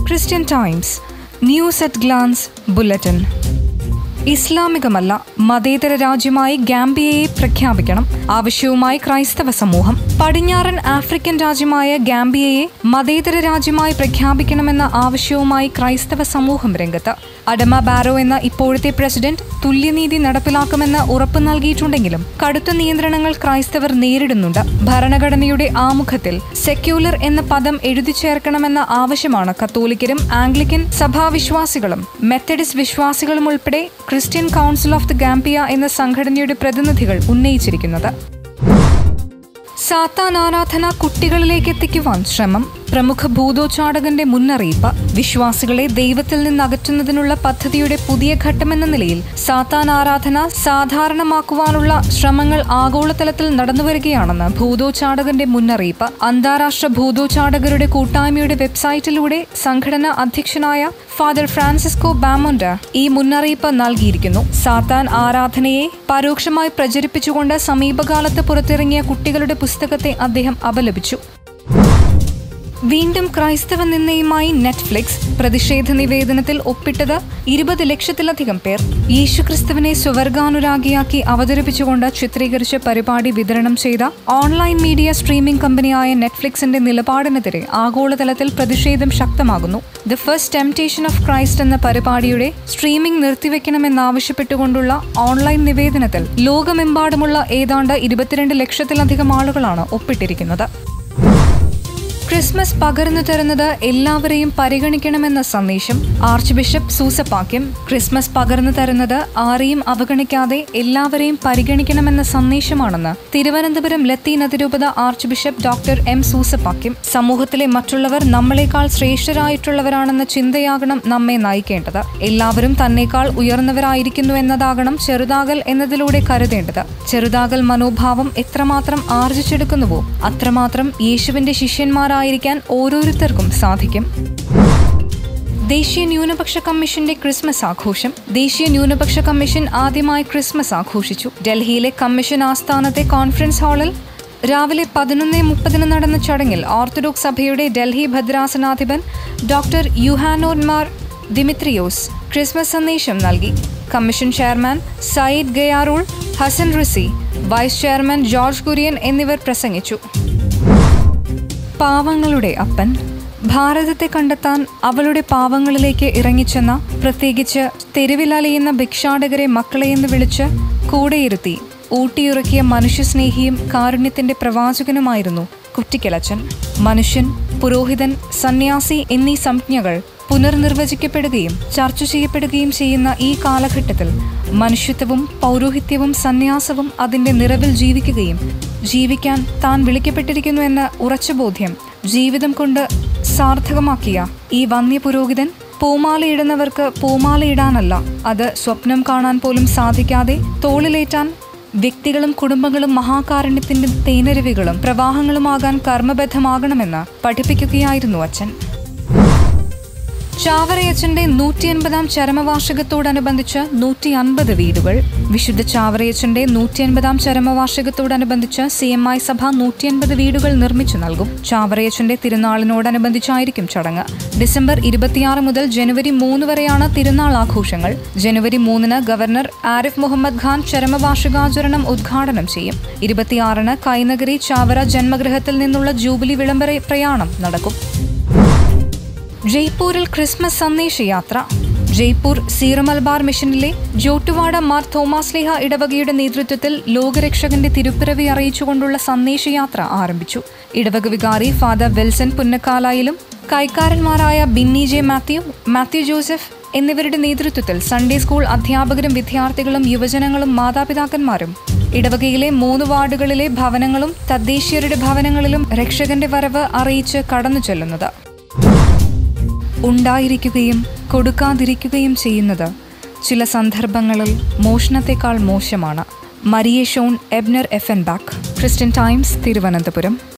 Christian Times news at glance bulletin ഇസ്ലാമികമല്ല മതേതര രാജ്യമായി ഗാംബിയയെ പ്രഖ്യാപിക്കണം ആവശ്യവുമായി ക്രൈസ്തവ സമൂഹം പടിഞ്ഞാറൻ ആഫ്രിക്കൻ രാജ്യമായ ഗാംബിയയെ മതേതര രാജ്യമായി പ്രഖ്യാപിക്കണമെന്ന ആവശ്യവുമായി ക്രൈസ്തവ സമൂഹം രംഗത്ത് അഡമ ബാരോ എന്ന ഇപ്പോഴത്തെ പ്രസിഡന്റ് തുല്യനീതി നടപ്പിലാക്കുമെന്ന് ഉറപ്പ് നൽകിയിട്ടുണ്ടെങ്കിലും കടുത്ത നിയന്ത്രണങ്ങൾ ക്രൈസ്തവർ നേരിടുന്നുണ്ട് ഭരണഘടനയുടെ ആമുഖത്തിൽ സെക്യുലർ എന്ന പദം എഴുതി ചേർക്കണമെന്ന ആവശ്യമാണ് കത്തോലിക്കരും ആംഗ്ലിക്കൻ സഭാവിശ്വാസികളും മെത്തഡിസ്റ്റ് വിശ്വാസികളും ഉൾപ്പെടെ Christian Council of the Gambia എന്ന സംഘടനയുടെ പ്രതിനിധികൾ ഉന്നയിച്ചിരിക്കുന്നത് സാത്താൻ ആരാധന കുട്ടികളിലേക്ക് എത്തിക്കുവാൻ ശ്രമം പ്രമുഖ ഭൂതോച്ചാടകന്റെ മുന്നറിയിപ്പ് വിശ്വാസികളെ ദൈവത്തിൽ നിന്ന് അകറ്റുന്നതിനുള്ള പദ്ധതിയുടെ പുതിയ ഘട്ടമെന്ന നിലയിൽ സാത്താൻ ആരാധന സാധാരണമാക്കുവാനുള്ള ശ്രമങ്ങൾ ആഗോളതലത്തിൽ നടന്നുവരികയാണെന്ന് ഭൂതോച്ചാടകന്റെ മുന്നറിയിപ്പ് അന്താരാഷ്ട്ര ഭൂതോച്ചാടകരുടെ കൂട്ടായ്മയുടെ വെബ്സൈറ്റിലൂടെ സംഘടന അധ്യക്ഷനായ ഫാദർ ഫ്രാൻസിസ്കോ ബാമോണ്ട ഈ മുന്നറിയിപ്പ് നൽകിയിരിക്കുന്നു സാത്താൻ ആരാധനയെ പരോക്ഷമായി പ്രചരിപ്പിച്ചുകൊണ്ട് സമീപകാലത്ത് പുറത്തിറങ്ങിയ കുട്ടികളുടെ പുസ്തകത്തെ അദ്ദേഹം അപലപിച്ചു വീണ്ടും ക്രൈസ്തവ നിന്നയുമായി നെറ്റ്ഫ്ലിക്സ് പ്രതിഷേധ നിവേദനത്തിൽ ഒപ്പിട്ടത് ഇരുപത് ലക്ഷത്തിലധികം പേർ യേശുക്രിസ്തുവിനെ സ്വവർഗാനുരാഗിയാക്കി അവതരിപ്പിച്ചുകൊണ്ട് ചിത്രീകരിച്ച പരിപാടി വിതരണം ചെയ്ത ഓൺലൈൻ മീഡിയ സ്ട്രീമിംഗ് കമ്പനിയായ നെറ്റ്ഫ്ലിക്സിന്റെ നിലപാടിനെതിരെ ആഗോളതലത്തിൽ പ്രതിഷേധം ശക്തമാകുന്നു the First Temptation of Christ എന്ന പരിപാടിയുടെ സ്ട്രീമിംഗ് നിർത്തിവെക്കണമെന്നാവശ്യപ്പെട്ടുകൊണ്ടുള്ള ഓൺലൈൻ നിവേദനത്തിൽ ലോകമെമ്പാടുമുള്ള ഏതാണ്ട് ഇരുപത്തിരണ്ട് ലക്ഷത്തിലധികം ആളുകളാണ് ഒപ്പിട്ടിരിക്കുന്നത് ക്രിസ്മസ് പകർന്നു തരുന്നത് എല്ലാവരെയും പരിഗണിക്കണമെന്ന സന്ദേശം ആർച്ച് ബിഷപ്പ് സൂസപ്പാക്യം ക്രിസ്മസ് പകർന്നു തരുന്നത് ആരെയും അവഗണിക്കാതെ എല്ലാവരെയും പരിഗണിക്കണമെന്ന സന്ദേശമാണെന്ന് തിരുവനന്തപുരം ലത്തീൻ അതിരൂപത arch bishop doctor M Soosapakiam സമൂഹത്തിലെ മറ്റുള്ളവർ നമ്മളെക്കാൾ ശ്രേഷ്ഠരായിട്ടുള്ളവരാണെന്ന ചിന്തയാകണം നമ്മെ നയിക്കേണ്ടത് എല്ലാവരും തന്നേക്കാൾ ഉയർന്നവരായിരിക്കുന്നു എന്നതാകണം ചെറുതാകൽ എന്നതിലൂടെ കരുതേണ്ടത് ചെറുതാകൽ മനോഭാവം എത്രമാത്രം ആർജിച്ചെടുക്കുന്നുവോ അത്രമാത്രം യേശുവിന്റെ ശിഷ്യന്മാരായി ആയിരിക്കാൻ ഓരോരുത്തർക്കും സാധിക്കും ദേശീയ ന്യൂനപക്ഷ കമ്മീഷന്റെ ക്രിസ്മസ് ആഘോഷം ദേശീയ ന്യൂനപക്ഷ കമ്മീഷൻ ആദ്യമായി ക്രിസ്മസ് ആഘോഷിച്ചു ഡൽഹിയിലെ കമ്മീഷൻ ആസ്ഥാനത്തെ കോൺഫറൻസ് ഹാളിൽ രാവിലെ പതിനൊന്ന് മുപ്പതിന് നടന്ന ചടങ്ങിൽ ഓർത്തഡോക്സ് സഭയുടെ ഡൽഹി ഭദ്രാസനാധിപൻ ഡോക്ടർ യുഹാനോന്മാർ ദിമിത്രിയോസ് ക്രിസ്മസ് സന്ദേശം നൽകി commission chairman Syed Ghayorul Hasan Rizvi vice chairman George Kurian എന്നിവർ പ്രസംഗിച്ചു പാവങ്ങളുടെ അപ്പൻ ഭാരതത്തെ കണ്ടെത്താൻ അവളുടെ പാവങ്ങളിലേക്ക് ഇറങ്ങിച്ചെന്ന പ്രത്യേകിച്ച് തെരുവിലലയുന്ന ഭിക്ഷാടകരെ മക്കളെയെന്ന് വിളിച്ച് കൂടെയിരുത്തി ഊട്ടിയുറക്കിയ മനുഷ്യസ്നേഹിയും കാരുണ്യത്തിന്റെ പ്രവാചകനുമായിരുന്നു കുറ്റിക്കിളച്ചൻ മനുഷ്യൻ പുരോഹിതൻ സന്യാസി എന്നീ സംജ്ഞകൾ പുനർനിർവചിക്കപ്പെടുകയും ചർച്ച ചെയ്യപ്പെടുകയും ചെയ്യുന്ന ഈ കാലഘട്ടത്തിൽ മനുഷ്യത്വവും പൗരോഹിത്യവും സന്യാസവും അതിന്റെ നിറവിൽ ജീവിക്കുകയും ജീവിക്കാൻ താൻ വിളിക്കപ്പെട്ടിരിക്കുന്നു എന്ന ഉറച്ച ബോധ്യം ജീവിതം കൊണ്ട് സാർത്ഥകമാക്കിയ ഈ വന്യ പുരോഹിതൻ പൂമാലയിടുന്നവർക്ക് പൂമാലയിടാനല്ല അത് സ്വപ്നം കാണാൻ പോലും സാധിക്കാതെ തോളിലേറ്റാൻ വ്യക്തികളും കുടുംബങ്ങളും മഹാകാരുണ്യത്തിന്റെ തേനരുവികളും പ്രവാഹങ്ങളുമാകാൻ കർമ്മബദ്ധമാകണമെന്ന് പഠിപ്പിക്കുകയായിരുന്നു അച്ഛൻ ചാവറയച്ചന്റെ നൂറ്റി അൻപതാം ചരമവാർഷികത്തോടനുബന്ധിച്ച് നൂറ്റി അൻപത് വീടുകൾ വിശുദ്ധ ചാവറയച്ചന്റെ നൂറ്റി അൻപതാം ചരമവാർഷികത്തോടനുബന്ധിച്ച് സി എം ഐ സഭ നൂറ്റി അൻപത് വീടുകൾ നിർമ്മിച്ചു നൽകും ചാവറയച്ചന്റെ തിരുനാളിനോടനുബന്ധിച്ചായിരിക്കും ചടങ്ങ് ഡിസംബർ ഇരുപത്തിയാറ് മുതൽ ജനുവരി മൂന്ന് വരെയാണ് തിരുനാൾ ആഘോഷങ്ങൾ ജനുവരി മൂന്നിന് ഗവർണർ ആരിഫ് മുഹമ്മദ് ഖാൻ ചരമവാർഷികാചരണം ഉദ്ഘാടനം ചെയ്യും ഇരുപത്തിയാറിന് കൈനഗരി ചാവറ ജന്മഗൃഹത്തിൽ നിന്നുള്ള ജൂബിലി വിളംബര പ്രയാണം നടക്കും ജയ്പൂരിൽ ക്രിസ്മസ് സന്ദേശയാത്ര ജയ്പൂർ സീറമൽബാർ മിഷനിലെ ജോട്ടുവാഡ മാർ തോമാസ് ലേഹ ഇടവകയുടെ നേതൃത്വത്തിൽ ലോകരക്ഷകന്റെ തിരുപ്പിറവി അറിയിച്ചുകൊണ്ടുള്ള സന്ദേശയാത്ര ആരംഭിച്ചു ഇടവക വികാരി ഫാദർ വിൽസൺ പുന്നക്കാലായിലും കൈക്കാരന്മാരായ ബിന്നി ജെ മാത്യു മാത്യു ജോസഫ് എന്നിവരുടെ നേതൃത്വത്തിൽ സൺഡേ സ്കൂൾ അധ്യാപകരും വിദ്യാർത്ഥികളും യുവജനങ്ങളും മാതാപിതാക്കന്മാരും ഇടവകയിലെ മൂന്ന് വാർഡുകളിലെ ഭവനങ്ങളും തദ്ദേശീയരുടെ ഭവനങ്ങളിലും രക്ഷകന്റെ വരവ് അറിയിച്ച് കടന്നു ചെല്ലുന്നത് ഉണ്ടായിരിക്കുകയും കൊടുക്കാതിരിക്കുകയും ചെയ്യുന്നത് ചില സന്ദർഭങ്ങളിൽ മോഷണത്തെക്കാൾ മോശമാണ് Maria Shawn Ebner F N back Christian Times Thiruvananthapuram